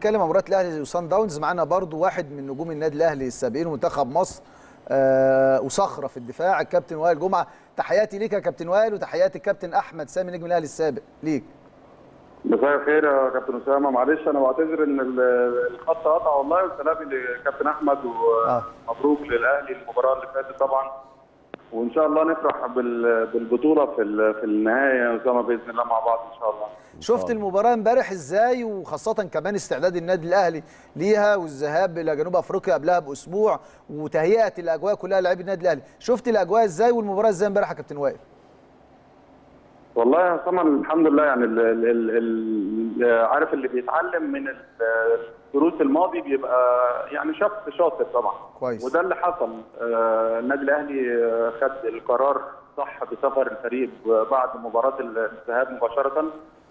نتكلم عن مباراه الاهلي وصن داونز معانا برضو واحد من نجوم النادي الاهلي السابقين ومنتخب مصر آه وصخره في الدفاع الكابتن وائل جمعه تحياتي ليك يا كابتن وائل وتحياتي الكابتن احمد سامي نجم الاهلي السابق ليك مساء الخير يا كابتن اسامه معلش انا بعتذر ان ال- الخط قطع والله وسلامي لكابتن احمد ومبروك للاهلي المباراه اللي فاتت طبعا وان شاء الله نفرح بال- بالبطوله في ال- في النهايه يا اسامه باذن الله مع بعض ان شاء الله شفت المباراه امبارح ازاي وخاصه كمان استعداد النادي الاهلي ليها والذهاب الى جنوب افريقيا قبلها باسبوع وتهيئه الاجواء كلها للاعبي النادي الاهلي شفت الاجواء ازاي والمباراه ازاي امبارح يا كابتن وائل والله يا اسامه الحمد لله يعني ال ال ال ال عارف اللي بيتعلم من ال- الدروس الماضي بيبقى يعني شخص شاطر طبعا كويس. وده اللي حصل آه، النادي الاهلي آه، خد القرار صح بسفر الفريق بعد مباراه الذهاب مباشره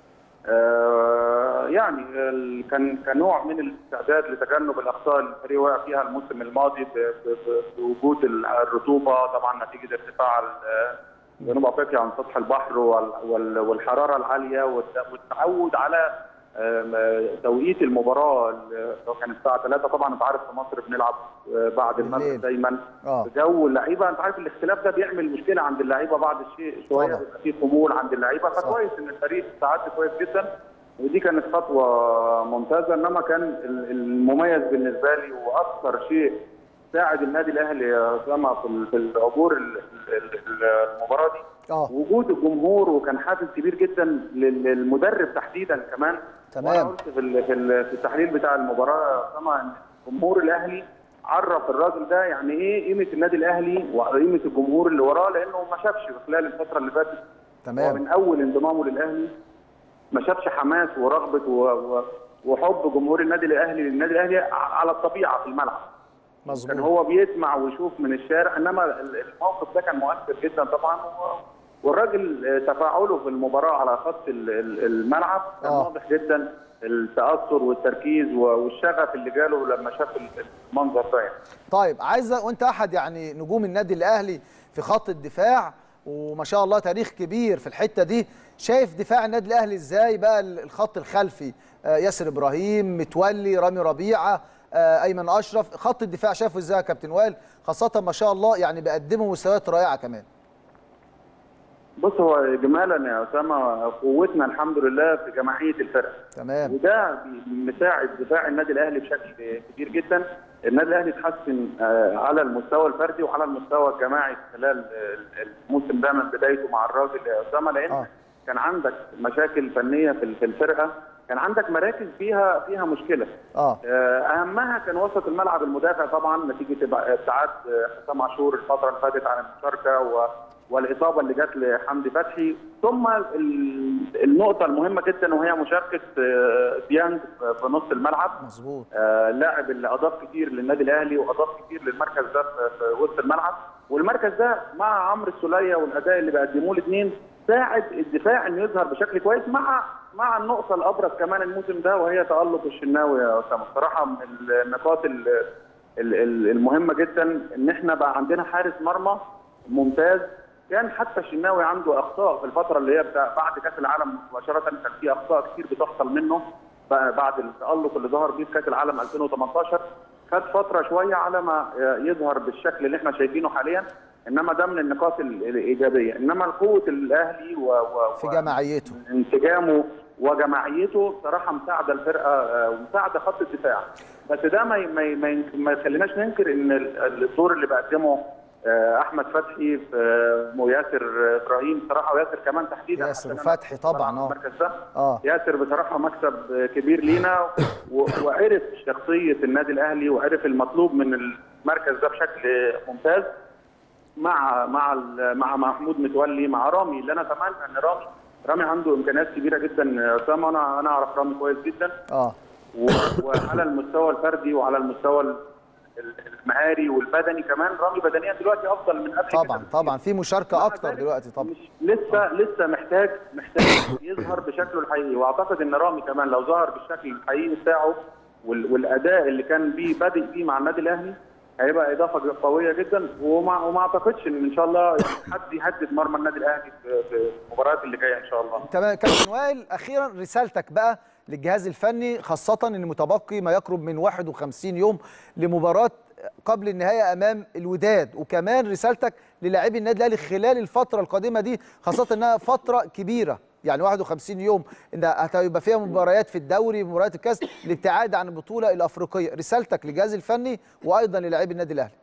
آه، يعني ال- كان كنوع من الاستعداد لتجنب الاخطاء اللي الفريق وقع فيها الموسم الماضي ب- ب- ب- بوجود ال- الرطوبه طبعا نتيجه ارتفاع ال- جنوب افريقيا عن سطح البحر وال- وال- والحراره العاليه والت- والتعود على آم، آه، توقيت المباراه اللي كانت الساعه 3 طبعا انت عارف في مصر بنلعب آه، بعد المغرب بالليل. دايما اه جو اللعيبه انت عارف الاختلاف ده بيعمل مشكله عند اللعيبه بعض الشيء شويه طبعا. بيبقى فيه خمول عند اللعيبه فكويس ان الفريق استعد كويس جدا ودي كانت خطوه ممتازه انما كان ال- المميز بالنسبه لي واكثر شيء ساعد النادي الاهلي يا اسامه في ال- في العبور ال- ال- ال- المباراه دي اه وجود الجمهور وكان حافز كبير جدا لل- للمدرب تحديدا كمان تمام. وانا قلت في ال- في ال- في التحليل بتاع المباراه يا اسامه ان جمهور الاهلي عرف الراجل ده يعني ايه قيمه النادي الاهلي وقيمه الجمهور اللي وراه لانه ما شافش في خلال الفتره اللي فاتت تمام ومن اول انضمامه للاهلي ما شافش حماس ورغبه و... و... وحب جمهور النادي الاهلي للنادي الاهلي على الطبيعه في الملعب كان مظبوط هو بيسمع ويشوف من الشارع انما ال- الموقف ده كان مؤثر جدا طبعا و- والراجل آه، تفاعله في المباراه على خط ال- ال- الملعب كان آه. واضح جدا التاثر والتركيز و- والشغف اللي جاله لما شاف ال- المنظر ده يعني. طيب عايز وانت احد يعني نجوم النادي الاهلي في خط الدفاع وما شاء الله تاريخ كبير في الحته دي شايف دفاع النادي الاهلي ازاي بقى الخط الخلفي آه ياسر ابراهيم متولي رامي ربيعه آه ايمن اشرف خط الدفاع شايفه ازاي يا كابتن وائل خاصه ما شاء الله يعني بيقدموا مستويات رائعه كمان بص هو اجمالا يا اسامه قوتنا الحمد لله في جماعيه الفرقه تمام وده مساعد دفاع النادي الاهلي بشكل كبير جدا النادي الاهلي اتحسن آه، على المستوى الفردي وعلى المستوى الجماعي خلال آه، الموسم ده من بدايته مع الراجل يا اسامه لان آه. كان عندك مشاكل فنيه في في الفرقه كان عندك مراكز فيها فيها مشكله اه آه، اهمها كان وسط الملعب المدافع طبعا نتيجه ابتعاد آه، حسام عاشور الفتره اللي فاتت عن المشاركه و والاصابه اللي جت لحمدي فتحي ثم ال- النقطه المهمه جدا وهي مشاركه آه، ديانج في نص الملعب مظبوط آه، لاعب اللي اضاف كتير للنادي الاهلي واضاف كتير للمركز ده في في وسط الملعب والمركز ده مع عمرو السوليه والاداء اللي بيقدموه الاثنين ساعد الدفاع انه يظهر بشكل كويس مع مع النقطه الابرز كمان الموسم ده وهي تالق الشناوي يا اسامه بصراحه من النقاط ال- ال- ال- المهمه جدا ان احنا بقى عندنا حارس مرمى ممتاز كان حتى الشناوي عنده اخطاء في الفتره اللي هي بتاع بعد كاس العالم مباشره كان في اخطاء كتير بتحصل منه بقى بعد التالق اللي ظهر بيه في كاس العالم 2018 خد فتره شويه على ما يظهر بالشكل اللي احنا شايفينه حاليا انما ده من النقاط ال- الايجابيه انما قوه الاهلي و... و... في جماعيته انسجامه وجماعيته بصراحه مساعده الفرقه آه، ومساعده خط الدفاع بس ده ما ي- ما ي- ما, ينك- ما يخليناش ننكر ان ال- الدور اللي بقدمه آه، احمد فتحي في آه، وياسر ابراهيم بصراحه وياسر كمان تحديدا ياسر حتى أنا وفتحي طبعا اه المركز ده اه ياسر بصراحه مكسب كبير لينا و- وعرف شخصيه النادي الاهلي وعرف المطلوب من المركز ده بشكل ممتاز مع مع ال- مع محمود متولي مع رامي اللي انا اتمنى ان رامي رامي عنده امكانيات كبيره جدا يا اسامه انا انا اعرف رامي كويس جدا اه و- وعلى المستوى الفردي وعلى المستوى ال- ال- المهاري والبدني كمان رامي بدنيا دلوقتي افضل من قبل طبعا كده طبعا في مشاركه مع اكتر ذلك دلوقتي طبعا مش لسه لسه محتاج محتاج يظهر بشكله الحقيقي واعتقد ان رامي كمان لو ظهر بالشكل الحقيقي بتاعه وال- والاداء اللي كان بيه بادئ بيه مع النادي الاهلي هيبقى اضافه قويه جدا وما وما اعتقدش ان ان شاء الله يعني حد يهدد مرمى النادي الاهلي في في المباريات اللي جايه ان شاء الله تمام كابتن وائل اخيرا رسالتك بقى للجهاز الفني خاصه ان متبقي ما يقرب من 51 يوم لمباراه قبل النهايه امام الوداد وكمان رسالتك للاعبي النادي الاهلي خلال الفتره القادمه دي خاصه انها فتره كبيره يعني 51 يوم ان هتبقى فيها مباريات في الدوري مباريات الكاس الابتعاد عن البطوله الافريقيه رسالتك للجهاز الفني وايضا للاعبي النادي الاهلي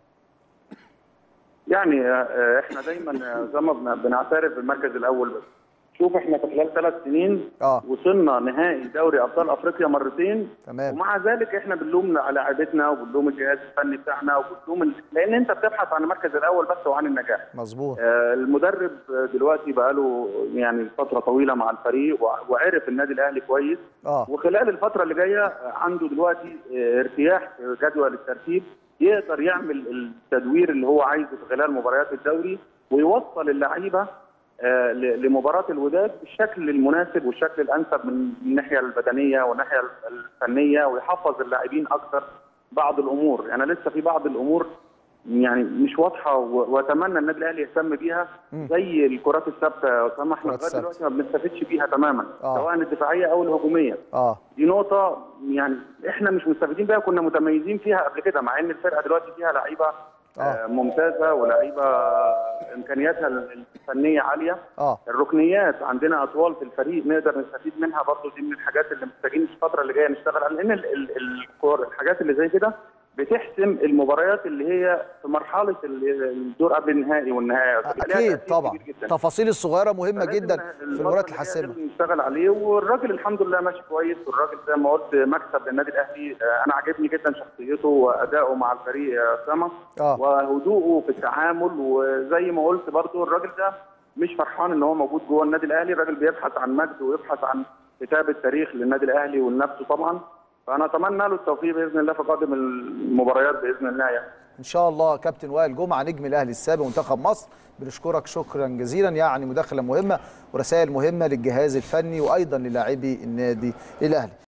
يعني آه، احنا دايما آه، زي ما بن- بنعترف بالمركز الاول بس شوف احنا في خلال ثلاث سنين اه وصلنا نهائي دوري ابطال افريقيا مرتين تمام ومع ذلك احنا بنلوم على لاعبتنا وبنلوم الجهاز الفني بتاعنا وبنلوم ال- لان انت بتبحث عن المركز الاول بس وعن النجاح مظبوط آه، المدرب آه، دلوقتي بقى له يعني فتره طويله مع الفريق وع- وعرف النادي الاهلي كويس اه وخلال الفتره اللي جايه آه، عنده دلوقتي آه، ارتياح في جدول الترتيب يقدر يعمل التدوير اللي هو عايزه في خلال مباريات الدوري ويوصل اللعيبه آه، ل- لمباراه الوداد بالشكل المناسب والشكل الانسب من الناحيه البدنيه والناحيه الفنيه ويحفظ اللاعبين اكثر بعض الامور يعني لسه في بعض الامور يعني مش واضحه و- واتمنى النادي الاهلي يهتم بيها مم. زي الكرات الثابته يا اسامه احنا الكرات لغايه الثابتة. دلوقتي ما بنستفدش بيها تماما آه. سواء الدفاعيه او الهجوميه اه دي نقطة يعني احنا مش مستفيدين بيها كنا متميزين فيها قبل كده مع ان الفرقة دلوقتي فيها لعيبة آه. آه، ممتازة ولعيبة امكانياتها الفنية عالية اه الركنيات عندنا اطوال في الفريق نقدر نستفيد منها برضه دي من الحاجات اللي محتاجين في الفترة اللي جاية نشتغل عليها لان ال- ال- الكور الحاجات اللي زي كده بتحسم المباريات اللي هي في مرحلة ال- الدور قبل النهائي والنهائي عليها اكيد تأثير طبعا كبير جداً. التفاصيل الصغيره مهمه فلازم جدا في الفترة المباريات اللي جاية الحاسمه لازم نشتغل عليه والراجل الحمد لله ماشي كويس والراجل زي ما قلت مكسب للنادي الاهلي آه، انا عاجبني جدا شخصيته وادائه مع الفريق يا اسامه اه وهدوءه في التعامل وزي ما قلت برضو الراجل ده مش فرحان ان هو موجود جوه النادي الاهلي الراجل بيبحث عن مجد ويبحث عن كتابه تاريخ للنادي الاهلي ولنفسه طبعا فانا اتمنى له التوفيق باذن الله في قادم المباريات باذن الله يعني ان شاء الله كابتن وائل جمعه نجم الاهلي السابق منتخب مصر بنشكرك شكرا جزيلا يعني مداخله مهمه ورسائل مهمه للجهاز الفني وايضا للاعبي النادي الاهلي